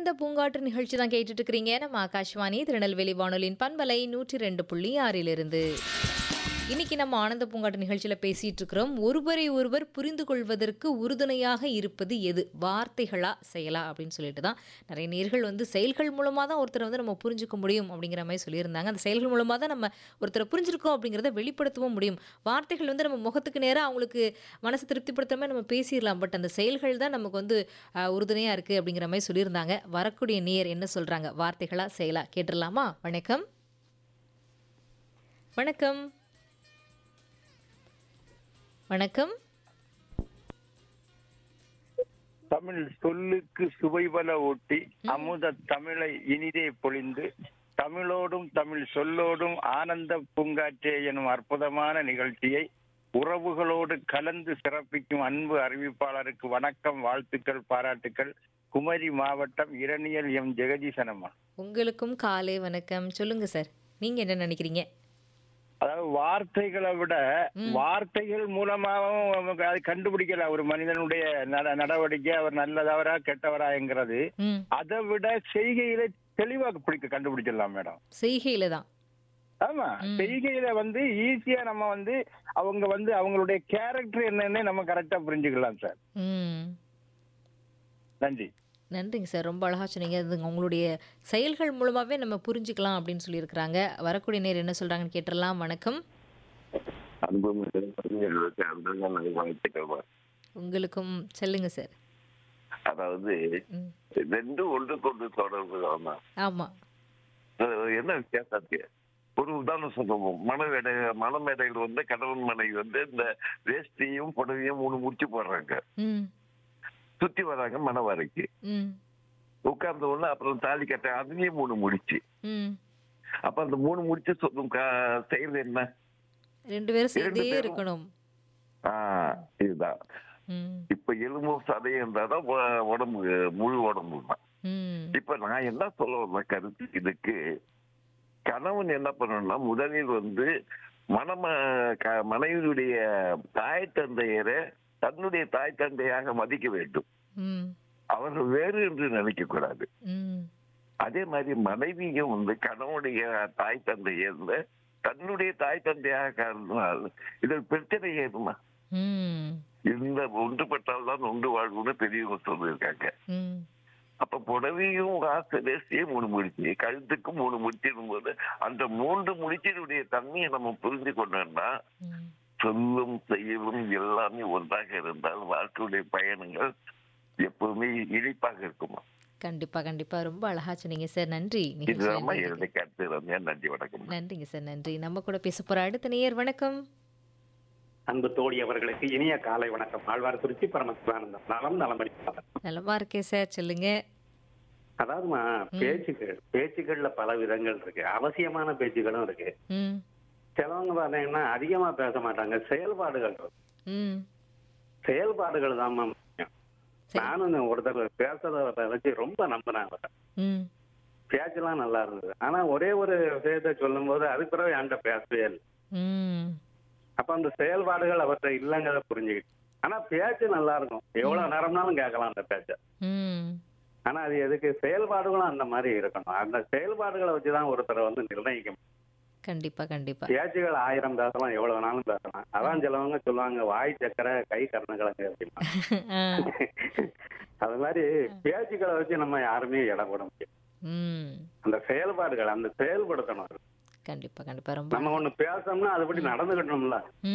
ஆனந்த பூங்காற்று நிகழ்ச்சி தான் கேட்டுட்டு இருக்கிறீங்க நம்ம ஆகாஷ்வாணி திருநெல்வேலி வானொலியின் பண்பலை நூற்றி ரெண்டு புள்ளி ஆறிலிருந்து இன்னைக்கு நம்ம ஆனந்த பூங்காட்டு நிகழ்ச்சியில் பேசிட்டு இருக்கிறோம் ஒருவரை ஒருவர் புரிந்து கொள்வதற்கு உறுதுணையாக இருப்பது எது வார்த்தைகளா செயலா அப்படின்னு சொல்லிட்டு தான் நிறைய நேர்கள் வந்து செயல்கள் மூலமாக தான் ஒருத்தரை வந்து நம்ம புரிஞ்சுக்க முடியும் அப்படிங்கிற மாதிரி சொல்லியிருந்தாங்க அந்த செயல்கள் மூலமாக தான் நம்ம ஒருத்தரை புரிஞ்சிருக்கோம் அப்படிங்கிறத வெளிப்படுத்தவும் முடியும் வார்த்தைகள் வந்து நம்ம முகத்துக்கு நேராக அவங்களுக்கு மனசு திருப்திப்படுத்தாம நம்ம பேசிடலாம் பட் அந்த செயல்கள் தான் நமக்கு வந்து ஆஹ், உறுதுணையா இருக்கு அப்படிங்கிற மாதிரி சொல்லியிருந்தாங்க வரக்கூடிய நேர் என்ன சொல்றாங்க வார்த்தைகளா செயலா கேட்டுடலாமா வணக்கம் வணக்கம் வணக்கம் தமிழ் சொல்லுக்கு சுவைபல ஊட்டி அமுத தமிழை இனிதே பொழிந்து தமிழோடும் தமிழ் சொல்லோடும் ஆனந்த பூங்காற்றே எனும் அற்புதமான நிகழ்ச்சியை உறவுகளோடு கலந்து சிறப்பிக்கும் அன்பு அறிவிப்பாளருக்கு வணக்கம் வாழ்த்துக்கள் பாராட்டுக்கள் குமரி மாவட்டம் இரணியல் எம் ஜெகதீசனம்மா உங்களுக்கும் காலை வணக்கம் சொல்லுங்க சார் நீங்க என்ன நினைக்கிறீங்க அதாவது வார்த்தைகளை விட வார்த்தைகள் மூலமாகவும் நமக்கு அதை கண்டுபிடிக்கல ஒரு மனிதனுடைய நட நடவடிக்கை அவர் நல்லதவரா கெட்டவராங்கிறது ம் அதை விட செய்கையில தெளிவா பிடிக்க கண்டுபிடிச்சிடலாம் மேடம் செய்கையில தான் ஆமா செய்கையில வந்து ஈஸியா நம்ம வந்து அவங்க வந்து அவங்களுடைய கேரக்டர் என்னன்னு நம்ம கரெக்டா புரிஞ்சுக்கலாம் சார் ம் நன்றி நன்றிங்க சார் ரொம்ப அழகா சொன்னீங்க அது உங்களுடைய செயல்கள் மூலமாவே நம்ம புரிஞ்சுக்கலாம் அப்படின்னு சொல்லியிருக்கிறாங்க வரக்கூடிய நேர் என்ன சொல்றாங்கன்னு கேட்டுடலாம் வணக்கம் அன்பு எங்களுக்கு அன்புள்ள வாழ்த்துக்கள் உங்களுக்கும் சொல்லுங்க சார் அதாவது ம் ரெண்டு ஒன்றுக்கு ஒன்று தொடர்பு தான் ஆமா அஹ் என்ன வித்தியாசம் இருக்கு ஒரு உதாரணம் சொல்லுவோம் மனவேடை மனமேடைகள் வந்து கணவன் மனைவி வந்து இந்த வேஷ்டியும் புடவையும் மூணு முடிச்சு போடுறாங்க ம் சுத்தி வராங்க மனவரைக்கு ம் உட்கார்ந்த உடனே அப்புறம் தாலி கட்ட அதுலயும் மூணு முடிச்சு ம் அப்ப அந்த மூணு முடிச்சு சொல்லும் கா- செயல் என்ன ரெண்டு பேரும் சேர்ந்தே பேரும். இருக்கணும் ஆஹ் இதுதான் ம் இப்ப எலும்பும் சதையும் இருந்தாதான் உ- உடம்பு முழு உடம்பு தான் ம் இப்ப நான் என்ன சொல்ல வந்த கருத்து இதுக்கு கணவன் என்ன பண்ணணும்னா முதலில் வந்து மணம க- மனைவியுடைய தாய் தந்தையரை தன்னுடைய தாய் தந்தையாக மதிக்க வேண்டும் ம் அவர்கள் வேறு என்று நினைக்க கூடாது ம் அதே மாதிரி மனைவியும் வந்து கணவனுடைய தாய் தந்தையை வந்து தன்னுடைய தாய் தந்தையாக கருதினால் இதில் பிரச்சனை ஏதுமா ம் இந்த ஒன்றுபட்டால் தான் ஒன்று வாழ்வுன்னு பெரியவங்க சொல்லியிருக்காங்க ம் அப்ப புடவையும் காசு வேஸ்டியும் மூணு முடிச்சு கழுத்துக்கும் மூணு முடிச்சிடும் போது அந்த மூன்று முடிச்சினுடைய தன்மையை நம்ம புரிஞ்சு கொண்டோம்னா ம் சொல்லும் செயலும் எல்லாமே ஒன்றாக இருந்தால் வாழ்க்கையுடைய பயணங்கள் எப்பவுமே இனிப்பாக இருக்குமா கண்டிப்பா கண்டிப்பா ரொம்ப அழகா சொன்னீங்க சார் நன்றி நிகழ்ச்சியில இதுதான் இருந்ததுக்கு. என்னுடைய கருத்து ரம்யா நன்றி வணக்கம் நன்றிங்க சார் நன்றி நம்ம கூட பேச போற அடுத்த நேயர் வணக்கம் அன்பு தோழி அவர்களுக்கு இனிய காலை வணக்கம் ஆழ்வார் குறிச்சி பரமசிவானந்தம் நலம் நலமடி நலமா இருக்கேன் சார் சொல்லுங்க அதாவதுமா பேச்சுக்கள் பேச்சுக்கள்ல பல விதங்கள் இருக்கு அவசியமான பேச்சுகளும் இருக்கு ம் சிலவங்க பாத்தீங்கன்னா அதிகமா பேச மாட்டாங்க செயல்பாடுகள் இருக்கு. ம் செயல்பாடுகள் தான் முக்கியம் சரி. நானும் ஒருத்தர் பேசுறத வச்சு ரொம்ப நம்பினேன் அவரை ம் பேச்செல்லாம் நல்லா இருந்தது ஆனா ஒரே ஒரு விஷயத்த சொல்லும் போது அதுக்கு பிறகு என்கிட்ட பேசவே இல்லை ம் அப்ப அந்த செயல்பாடுகள் அவர்கிட்ட இல்லைங்கிறத புரிஞ்சுக்கிட்டு ஆனா பேச்சு நல்லா இருக்கும் எவ்வளவு நேரம்னாலும் கேட்கலாம் அந்த பேச்ச ம் ஆனா அது எதுக்கு செயல்பாடுகளும் அந்த மாதிரி இருக்கணும் அந்த செயல்பாடுகளை வச்சுதான் ஒருத்தரை வந்து நிர்ணயிக்க முடியும். கண்டிப்பா கண்டிப்பா பேச்சுகள் ஆயிரம் பேசலாம் எவ்வளவு வேணாலும் பேசலாம் அதான் சிலவங்க சொல்லுவாங்க வாய் சக்கரை கை கரணக்கிழங்கு அப்படின்னா ஆ. அது மாதிரி பேச்சுக்களை வச்சு நம்ம யாருமே இடம் போட முடியும் ம் அந்த செயல்பாடுகள் அந்த செயல்படுத்தணும் கண்டிப்பா கண்டிப்பா ரொம்ப நம்ம ஒண்ணு பேசணும்னா அதுபடி நடந்துக்கணும்ல